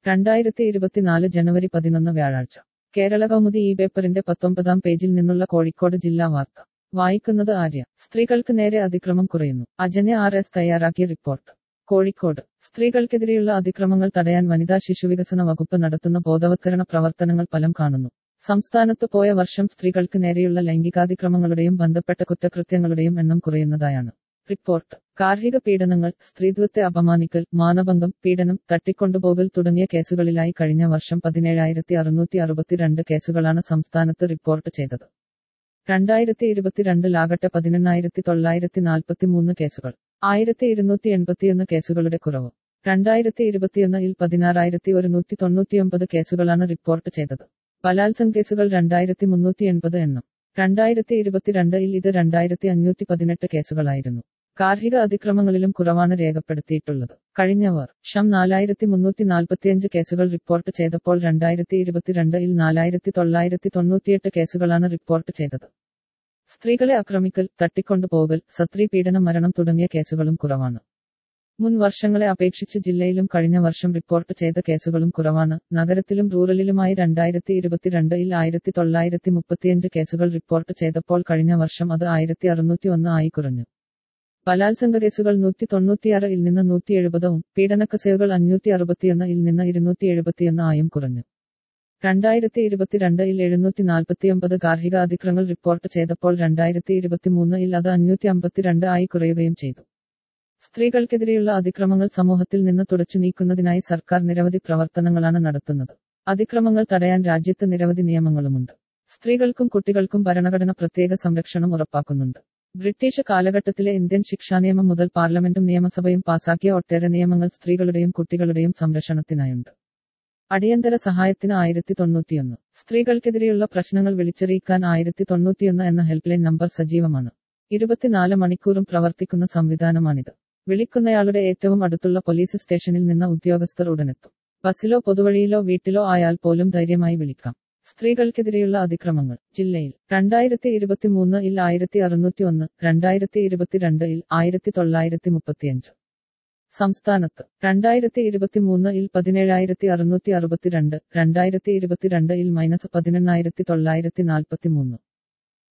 രണ്ടായിരത്തി ഇരുപത്തിനാല് ജനുവരി പതിനൊന്ന് വ്യാഴാഴ്ച കേരള കൗമുദി ഈ പേപ്പറിന്റെ പത്തൊമ്പതാം പേജിൽ നിന്നുള്ള കോഴിക്കോട് ജില്ലാ വാർത്ത വായിക്കുന്നത് ആര്യ സ്ത്രീകൾക്ക് നേരെ അതിക്രമം കുറയുന്നു അജന്യ ആർ എസ് തയ്യാറാക്കിയ റിപ്പോർട്ട് കോഴിക്കോട് സ്ത്രീകൾക്കെതിരെയുള്ള അതിക്രമങ്ങൾ തടയാൻ വനിതാ ശിശുവികസന വകുപ്പ് നടത്തുന്ന ബോധവത്കരണ പ്രവർത്തനങ്ങൾ ഫലം കാണുന്നു സംസ്ഥാനത്ത് പോയ വർഷം സ്ത്രീകൾക്ക് നേരെയുള്ള ലൈംഗികാതിക്രമങ്ങളുടെയും ബന്ധപ്പെട്ട കുറ്റകൃത്യങ്ങളുടെയും എണ്ണം കുറയുന്നതായാണ് റിപ്പോർട്ട് ഗാർഹിക പീഡനങ്ങൾ സ്ത്രീത്വത്തെ അപമാനിക്കൽ മാനഭംഗം പീഡനം തട്ടിക്കൊണ്ടുപോകൽ തുടങ്ങിയ കേസുകളിലായി കഴിഞ്ഞ വർഷം പതിനേഴായിരത്തി അറുന്നൂറ്റി അറുപത്തിരണ്ട് കേസുകളാണ് സംസ്ഥാനത്ത് റിപ്പോർട്ട് ചെയ്തത് രണ്ടായിരത്തി ഇരുപത്തിരണ്ടിലാകട്ടെ പതിനെണ്ണായിരത്തി തൊള്ളായിരത്തി നാൽപ്പത്തി മൂന്ന് കേസുകൾ ആയിരത്തി ഇരുന്നൂറ്റി എൺപത്തിയൊന്ന് കേസുകളുടെ കുറവ് രണ്ടായിരത്തി ഇരുപത്തിയൊന്നിൽ പതിനാറായിരത്തി ഒരുന്നൂറ്റി തൊണ്ണൂറ്റിയൊമ്പത് കേസുകളാണ് റിപ്പോർട്ട് ചെയ്തത് ബലാത്സംഗ കേസുകൾ രണ്ടായിരത്തി മുന്നൂറ്റി എൺപത് എണ്ണം രണ്ടായിരത്തി ഇരുപത്തിരണ്ടിൽ ഇത് രണ്ടായിരത്തി അഞ്ഞൂറ്റി പതിനെട്ട് കേസുകളായിരുന്നു ഗാർഹിക അതിക്രമങ്ങളിലും കുറവാണ് രേഖപ്പെടുത്തിയിട്ടുള്ളത് കഴിഞ്ഞ വർഷം നാലായിരത്തി മുന്നൂറ്റി നാൽപ്പത്തിയഞ്ച് കേസുകൾ റിപ്പോർട്ട് ചെയ്തപ്പോൾ രണ്ടായിരത്തി ഇരുപത്തിരണ്ടിൽ നാലായിരത്തി തൊള്ളായിരത്തി തൊണ്ണൂറ്റിയെട്ട് കേസുകളാണ് റിപ്പോർട്ട് ചെയ്തത് സ്ത്രീകളെ ആക്രമിക്കൽ തട്ടിക്കൊണ്ടുപോകൽ സത്രീ പീഡനം മരണം തുടങ്ങിയ കേസുകളും കുറവാണ് മുൻ വർഷങ്ങളെ അപേക്ഷിച്ച് ജില്ലയിലും കഴിഞ്ഞ വർഷം റിപ്പോർട്ട് ചെയ്ത കേസുകളും കുറവാണ് നഗരത്തിലും റൂറലിലുമായി രണ്ടായിരത്തി ഇരുപത്തിരണ്ടിൽ ആയിരത്തി തൊള്ളായിരത്തി മുപ്പത്തിയഞ്ച് കേസുകൾ റിപ്പോർട്ട് ചെയ്തപ്പോൾ കഴിഞ്ഞ വർഷം അത് ആയിരത്തി അറുന്നൂറ്റി ഒന്ന് ആയി കുറഞ്ഞു ബലാത്സംഗ കേസുകൾ നൂറ്റി തൊണ്ണൂറ്റിയാറ് ഇൽ നിന്ന് നൂറ്റി എഴുപതും പീഡനക്കേസുകൾ അഞ്ഞൂറ്റി അറുപത്തിയൊന്ന് ഇൽ നിന്ന് ഇരുന്നൂറ്റി എഴുപത്തിയൊന്ന് ആയും കുറഞ്ഞു രണ്ടായിരത്തി ഇരുപത്തിരണ്ടിൽ എഴുന്നൂറ്റി നാൽപ്പത്തിയൊമ്പത് ഗാർഹിക അതിക്രമങ്ങൾ റിപ്പോർട്ട് ചെയ്തപ്പോൾ രണ്ടായിരത്തി ഇരുപത്തിമൂന്നിൽ അത് അഞ്ഞൂറ്റി അമ്പത്തിരണ്ട് ആയി കുറയുകയും ചെയ്തു സ്ത്രീകൾക്കെതിരെയുള്ള അതിക്രമങ്ങൾ സമൂഹത്തിൽ നിന്ന് തുടച്ചു നീക്കുന്നതിനായി സർക്കാർ നിരവധി പ്രവർത്തനങ്ങളാണ് നടത്തുന്നത് അതിക്രമങ്ങൾ തടയാൻ രാജ്യത്ത് നിരവധി നിയമങ്ങളുമുണ്ട് സ്ത്രീകൾക്കും കുട്ടികൾക്കും ഭരണഘടന പ്രത്യേക സംരക്ഷണം ഉറപ്പാക്കുന്നുണ്ട് ബ്രിട്ടീഷ് കാലഘട്ടത്തിലെ ഇന്ത്യൻ ശിക്ഷാനിയമം മുതൽ പാർലമെന്റും നിയമസഭയും പാസാക്കിയ ഒട്ടേറെ നിയമങ്ങൾ സ്ത്രീകളുടെയും കുട്ടികളുടെയും സംരക്ഷണത്തിനായുണ്ട് അടിയന്തര സഹായത്തിന് ആയിരത്തി തൊണ്ണൂറ്റിയൊന്ന് സ്ത്രീകൾക്കെതിരെയുള്ള പ്രശ്നങ്ങൾ വിളിച്ചറിയിക്കാൻ ആയിരത്തി തൊണ്ണൂറ്റിയൊന്ന് എന്ന ഹെൽപ്പ് ലൈൻ നമ്പർ സജീവമാണ് ഇരുപത്തിനാല് മണിക്കൂറും പ്രവർത്തിക്കുന്ന സംവിധാനമാണിത് വിളിക്കുന്നയാളുടെ ഏറ്റവും അടുത്തുള്ള പോലീസ് സ്റ്റേഷനിൽ നിന്ന് ഉദ്യോഗസ്ഥർ ഉടനെത്തും ബസ്സിലോ പൊതുവഴിയിലോ വീട്ടിലോ ആയാൽ പോലും ധൈര്യമായി വിളിക്കാം സ്ത്രീകൾക്കെതിരെയുള്ള അതിക്രമങ്ങൾ ജില്ലയിൽ രണ്ടായിരത്തി ഇരുപത്തിമൂന്ന് ഇൽ ആയിരത്തി അറുന്നൂറ്റി ഒന്ന് രണ്ടായിരത്തി ഇരുപത്തിരണ്ട് ഇൽ ആയിരത്തി തൊള്ളായിരത്തി മുപ്പത്തിയഞ്ച് സംസ്ഥാനത്ത് രണ്ടായിരത്തി ഇരുപത്തിമൂന്ന് ഇൽ പതിനേഴായിരത്തി അറുന്നൂറ്റി അറുപത്തിരണ്ട് രണ്ടായിരത്തി ഇരുപത്തിരണ്ട് ഇൽ മൈനസ് പതിനെണ്ണായിരത്തി തൊള്ളായിരത്തി നാൽപ്പത്തി മൂന്ന്